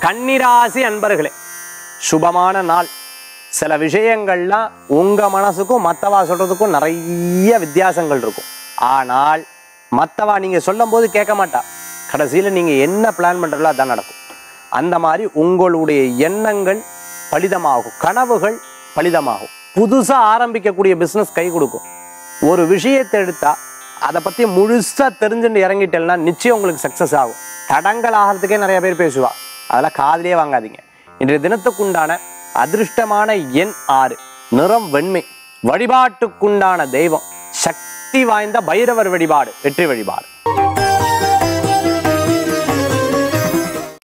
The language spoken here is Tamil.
கன்னிராசி அன்பர்களே சுபமான நாள் சில விஷயங்கள்லாம் உங்க மனசுக்கும் மற்றவா சொல்றதுக்கும் நிறைய வித்தியாசங்கள் இருக்கும் ஆனால் மற்றவா நீங்க சொல்லும் போது கேட்க மாட்டா கடைசியில நீங்க என்ன பிளான் பண்றீங்களோ அதான் நடக்கும் அந்த மாதிரி உங்களுடைய எண்ணங்கள் பலிதமாகும் கனவுகள் பலிதமாகும் புதுசா ஆரம்பிக்கக்கூடிய பிசினஸ் கை கொடுக்கும் ஒரு விஷயத்தை எடுத்தா அதை பத்தி முழுசா தெரிஞ்சுட்டு இறங்கிட்டேன்னா நிச்சயம் உங்களுக்கு சக்சஸ் ஆகும் தடங்கள் ஆகிறதுக்கே நிறைய பேர் பேசுவா அதெல்லாம் காதிலே வாங்காதீங்க இன்றைய தினத்துக்குண்டான அதிர்ஷ்டமான எண் ஆறு நிறம் வெண்மை வழிபாட்டுக்குண்டான தெய்வம் சக்தி வாய்ந்த பைரவர் வழிபாடு வெற்றி வழிபாடு